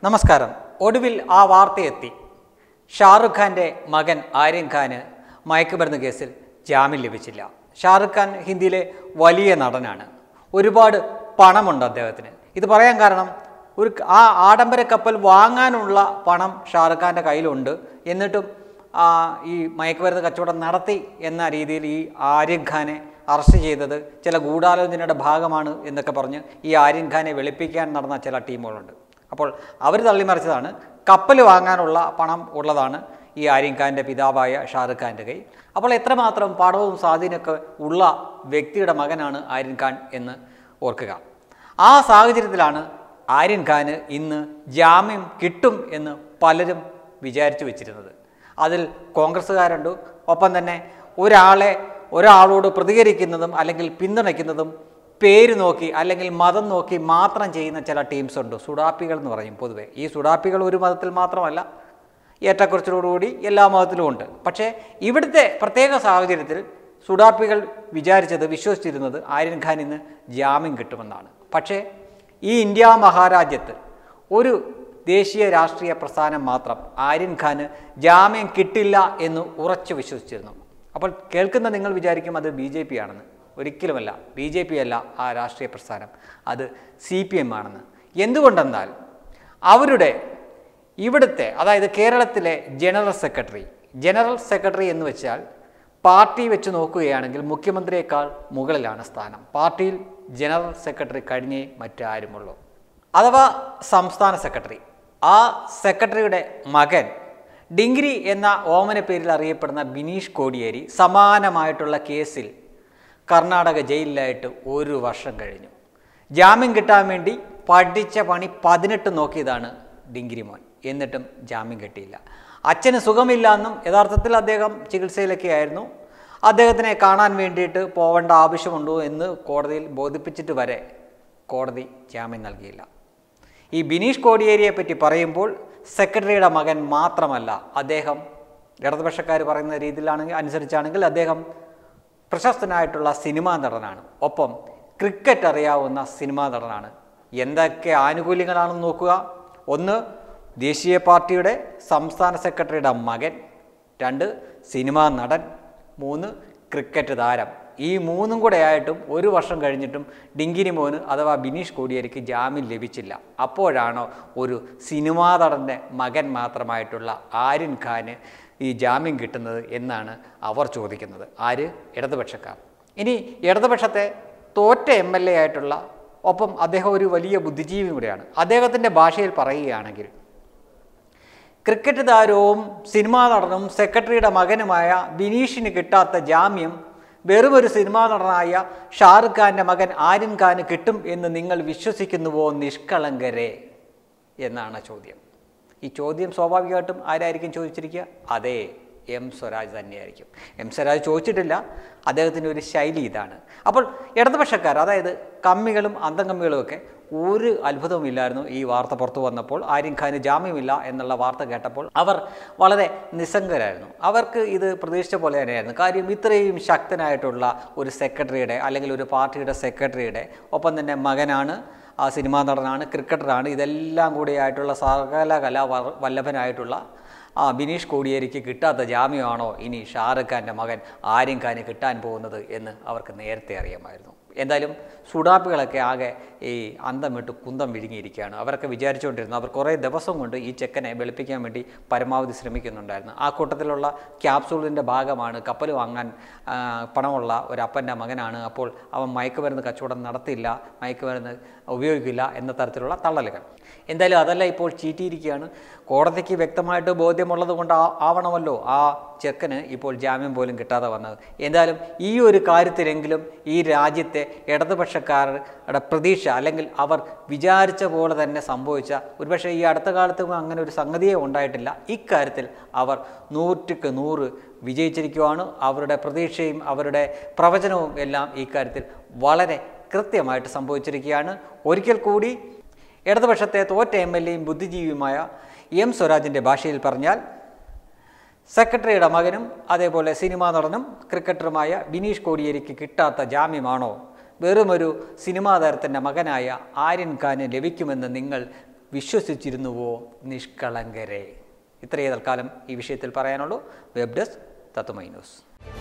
നമസ്കാരം ഒടുവിൽ ആ വാർത്തയെത്തി ഷാറുഖ് ഖാൻ്റെ മകൻ ആര്യൻ ഖാന് മയക്കുമരുന്ന് കേസിൽ ജാമ്യം ലഭിച്ചില്ല ഷാറുഖ് ഖാൻ ഹിന്ദിയിലെ വലിയ നടനാണ് ഒരുപാട് പണമുണ്ട് അദ്ദേഹത്തിന് ഇത് പറയാൻ കാരണം ഒരു ആ ആഡംബര കപ്പൽ വാങ്ങാനുള്ള പണം ഷാറുഖ് ഖാൻ്റെ കയ്യിലുണ്ട് എന്നിട്ടും ആ, ഈ മയക്കുമരുന്ന് കച്ചവടം നടത്തി എന്ന രീതിയിൽ ഈ ആര്യൻ ഖാനെ അറസ്റ്റ് ചെയ്തത് ചില ഗൂഢാലോചനയുടെ ഭാഗമാണ് എന്നൊക്കെ പറഞ്ഞ് ഈ ആര്യൻ ഖാനെ വെളുപ്പിക്കാൻ നടന്ന ചില ടീമുകളുണ്ട് അപ്പോൾ അവർ തള്ളിമറിച്ചതാണ് കപ്പൽ വാങ്ങാനുള്ള പണം ഉള്ളതാണ് ഈ ആര്യൻ ഖാൻ്റെ പിതാവായ ഷാറുഖ് ഖാൻ്റെ കയ്യിൽ അപ്പോൾ എത്രമാത്രം പണവും സ്വാധീനമൊക്കെ ഉള്ള വ്യക്തിയുടെ മകനാണ് ആര്യൻ ഖാൻ എന്ന് ഓർക്കുക ആ സാഹചര്യത്തിലാണ് ആര്യൻ ഖാന് ഇന്ന് ജാമ്യം കിട്ടും എന്ന് പലരും വിചാരിച്ചു വെച്ചിരുന്നത് അതിൽ കോൺഗ്രസ്സുകാരുണ്ട് ഒപ്പം തന്നെ ഒരാളെ ഒരാളോട് പ്രതികരിക്കുന്നതും അല്ലെങ്കിൽ പിന്തുണയ്ക്കുന്നതും പേര് നോക്കി അല്ലെങ്കിൽ മതം നോക്കി മാത്രം ചെയ്യുന്ന ചില ടീംസ് ഉണ്ട് സുഡാപ്പികൾ എന്ന് പറയും പൊതുവെ ഈ സുഡാപ്പികൾ ഒരു മതത്തിൽ മാത്രമല്ല ഏറ്റക്കുറച്ചിലോടുകൂടി എല്ലാ മതത്തിലും ഉണ്ട് പക്ഷേ ഇവിടുത്തെ പ്രത്യേക സാഹചര്യത്തിൽ സുഡാപ്പികൾ വിചാരിച്ചത് വിശ്വസിച്ചിരുന്നത് ആര്യൻ ഖാൻ ഇന്ന് ജാമ്യം കിട്ടുമെന്നാണ് പക്ഷേ ഈ ഇന്ത്യ മഹാരാജ്യത്ത് ഒരു ദേശീയ രാഷ്ട്രീയ പ്രസ്ഥാനം മാത്രം ആര്യൻ ഖാന് ജാമ്യം കിട്ടില്ല എന്ന് ഉറച്ചു വിശ്വസിച്ചിരുന്നു അപ്പോൾ കേൾക്കുന്ന നിങ്ങൾ വിചാരിക്കും അത് ബി ജെ പി ആണെന്ന് ഒരിക്കലുമല്ല ബി ജെ പി അല്ല ആ രാഷ്ട്രീയ പ്രസ്ഥാനം അത് സി പി എം ആണെന്ന് എന്തുകൊണ്ടെന്നാൽ അവരുടെ ഇവിടുത്തെ അതായത് കേരളത്തിലെ ജനറൽ സെക്രട്ടറി ജനറൽ സെക്രട്ടറി എന്ന് വെച്ചാൽ പാർട്ടി വെച്ച് നോക്കുകയാണെങ്കിൽ മുഖ്യമന്ത്രിയേക്കാൾ മുകളിലാണ് സ്ഥാനം പാർട്ടിയിൽ ജനറൽ സെക്രട്ടറി കഴിഞ്ഞേ മറ്റാരുമുള്ളൂ അഥവാ സംസ്ഥാന സെക്രട്ടറി ആ സെക്രട്ടറിയുടെ മകൻ ഡിഗ്രി എന്ന ഓമന പേരിൽ അറിയപ്പെടുന്ന ബിനീഷ് കോടിയേരി സമാനമായിട്ടുള്ള കേസിൽ കർണാടക ജയിലിലായിട്ട് ഒരു വർഷം കഴിഞ്ഞു ജാമ്യം കിട്ടാൻ വേണ്ടി പഠിച്ച പണി പതിനെട്ട് നോക്കിയതാണ് ഡിഗ്രി മോൻ എന്നിട്ടും ജാമ്യം കിട്ടിയില്ല അച്ഛന് സുഖമില്ല എന്നും യഥാർത്ഥത്തിൽ അദ്ദേഹം ചികിത്സയിലൊക്കെ ആയിരുന്നു അദ്ദേഹത്തിനെ കാണാൻ വേണ്ടിയിട്ട് പോവേണ്ട ആവശ്യമുണ്ടോ എന്ന് കോടതിയിൽ ബോധിപ്പിച്ചിട്ട് വരെ കോടതി ജാമ്യം നൽകിയില്ല ഈ ബിനീഷ് കോടിയേരിയെ പറ്റി പറയുമ്പോൾ സെക്രട്ടറിയുടെ മകൻ മാത്രമല്ല അദ്ദേഹം ഇടതുപക്ഷക്കാർ പറയുന്ന രീതിയിലാണെങ്കിൽ അനുസരിച്ചാണെങ്കിൽ അദ്ദേഹം പ്രശസ്തനായിട്ടുള്ള സിനിമാ നടനാണ് ഒപ്പം ക്രിക്കറ്റ് അറിയാവുന്ന സിനിമാ നടനാണ് എന്തൊക്കെ ആനുകൂല്യങ്ങളാണെന്ന് നോക്കുക ഒന്ന് ദേശീയ പാർട്ടിയുടെ സംസ്ഥാന സെക്രട്ടറിയുടെ മകൻ രണ്ട് സിനിമാ നടൻ മൂന്ന് ക്രിക്കറ്റ് താരം ഈ മൂന്നും കൂടെ ആയിട്ടും ഒരു വർഷം കഴിഞ്ഞിട്ടും ഡിങ്കിനി മോന് അഥവാ ബിനീഷ് കോടിയേരിക്ക് ജാമ്യം ലഭിച്ചില്ല അപ്പോഴാണോ ഒരു സിനിമാ നടൻ്റെ മകൻ മാത്രമായിട്ടുള്ള ആര്യൻ ഖാന് ഈ ജാമ്യം കിട്ടുന്നത് എന്നാണ് അവർ ചോദിക്കുന്നത് ആര് ഇടതുപക്ഷക്കാർ ഇനി ഇടതുപക്ഷത്തെ തോറ്റ എം എൽ എ ആയിട്ടുള്ള ഒപ്പം അദ്ദേഹം ഒരു വലിയ ബുദ്ധിജീവി കൂടെയാണ് അദ്ദേഹത്തിൻ്റെ ഭാഷയിൽ പറയുകയാണെങ്കിൽ ക്രിക്കറ്റ് താരവും സിനിമാ നടനും സെക്രട്ടറിയുടെ മകനുമായ ബിനീഷിന് കിട്ടാത്ത ജാമ്യം വെറും ഒരു സിനിമാ നടനായ ഷാറുഖ് ഖാൻ്റെ മകൻ ആര്യൻ ഖാന് കിട്ടും എന്ന് നിങ്ങൾ വിശ്വസിക്കുന്നുവോ നിഷ്കളങ്കരെ എന്നാണ് ചോദ്യം ഈ ചോദ്യം സ്വാഭാവികമായിട്ടും ആരായിരിക്കും ചോദിച്ചിരിക്കുക അതെ എം സ്വരാജ് തന്നെയായിരിക്കും എം സ്വരാജ് ചോദിച്ചിട്ടില്ല അദ്ദേഹത്തിൻ്റെ ഒരു ശൈലി ഇതാണ് അപ്പോൾ ഇടതുപക്ഷക്കാർ അതായത് കമ്മികളും അന്തംകമ്മികളും ഒക്കെ ഒരു അത്ഭുതവും ഇല്ലായിരുന്നു ഈ വാർത്ത പുറത്തു വന്നപ്പോൾ ആര്യൻ ഖാന് ജാമ്യമില്ല എന്നുള്ള വാർത്ത കേട്ടപ്പോൾ അവർ വളരെ നിസ്സംഗരായിരുന്നു അവർക്ക് ഇത് പ്രതീക്ഷിച്ച പോലെ തന്നെയായിരുന്നു കാര്യം ഇത്രയും ശക്തനായിട്ടുള്ള ഒരു സെക്രട്ടറിയുടെ അല്ലെങ്കിൽ ഒരു പാർട്ടിയുടെ സെക്രട്ടറിയുടെ ഒപ്പം തന്നെ മകനാണ് ആ സിനിമാ നടനാണ് ക്രിക്കറ്ററാണ് ഇതെല്ലാം കൂടിയായിട്ടുള്ള സകല കലാ വ- വല്ലഭനായിട്ടുള്ള ആ ബിനീഷ് കോടിയേരിക്ക് കിട്ടാത്ത ജാമ്യമാണോ ഇനി ഷാറുഖ് ഖാൻ്റെ മകൻ ആര്യൻ ഖാന് കിട്ടാൻ പോകുന്നത് എന്ന് അവർക്ക് നേരത്തെ അറിയാമായിരുന്നു എന്തായാലും സുഡാപ്പികളൊക്കെ ആകെ ഈ അന്തം വിട്ട് കുന്തം വിഴുങ്ങിയിരിക്കുകയാണ് അവരൊക്കെ വിചാരിച്ചുകൊണ്ടിരുന്നു അവർ കുറേ ദിവസം കൊണ്ട് ഈ ചെക്കനെ വെളുപ്പിക്കാൻ വേണ്ടി പരമാവധി ശ്രമിക്കുന്നുണ്ടായിരുന്നു ആ കൂട്ടത്തിലുള്ള ക്യാപ്സൂളിൻ്റെ ഭാഗമാണ് കപ്പൽ വാങ്ങാൻ ആ, പണമുള്ള ഒരു അപ്പൻ്റെ മകനാണ് അപ്പോൾ അവൻ മയക്കുമരുന്ന് കച്ചവടം നടത്തില്ല മയക്കുമരുന്ന് ഉപയോഗിക്കില്ല എന്ന തരത്തിലുള്ള തള്ളലുകൾ എന്തായാലും അതല്ല ഇപ്പോൾ ചീറ്റിയിരിക്കുകയാണ് കോടതിക്ക് വ്യക്തമായിട്ട് ബോധ്യമുള്ളത് കൊണ്ട് ആ- ആവണമല്ലോ ആ ചെക്കന് ഇപ്പോൾ ജാമ്യം പോലും കിട്ടാതെ വന്നത് എന്തായാലും ഈ ഒരു കാര്യത്തിലെങ്കിലും ഈ രാജ്യത്തെ ഇടതുപക്ഷക്കാരുടെ പ്രതീക്ഷ അല്ലെങ്കിൽ അവർ വിചാരിച്ച പോലെ തന്നെ സംഭവിച്ച ഒരുപക്ഷെ ഈ അടുത്ത കാലത്തും അങ്ങനെ ഒരു സംഗതിയേ ഉണ്ടായിട്ടില്ല ഇക്കാര്യത്തിൽ അവർ നൂറ്റിക്ക് നൂറ് വിജയിച്ചിരിക്കുവാണ് അവരുടെ പ്രതീക്ഷയും അവരുടെ പ്രവചനവും എല്ലാം ഈ കാര്യത്തിൽ വളരെ കൃത്യമായിട്ട് സംഭവിച്ചിരിക്കുകയാണ് ഒരിക്കൽ കൂടി ഇടതുപക്ഷത്തെ തോറ്റ എം എൽ എയും ബുദ്ധിജീവിയുമായ എം സ്വരാജിൻ്റെ ഭാഷയിൽ പറഞ്ഞാൽ സെക്രട്ടറിയുടെ മകനും അതേപോലെ സിനിമാ നടനും ക്രിക്കറ്ററുമായ ബിനീഷ് കോടിയേരിക്ക് കിട്ടാത്ത ജാമ്യമാണോ വെറുമൊരു സിനിമാ താരത്തിൻ്റെ മകനായ ആര്യൻ ഖാന് ലഭിക്കുമെന്ന് നിങ്ങൾ വിശ്വസിച്ചിരുന്നുവോ നിഷ്കളങ്കരെ ഇത്രയേ തൽക്കാലം ഈ വിഷയത്തിൽ പറയാനുള്ളൂ വെബ് ഡെസ്ക് തത്വമൈ ന്യൂസ്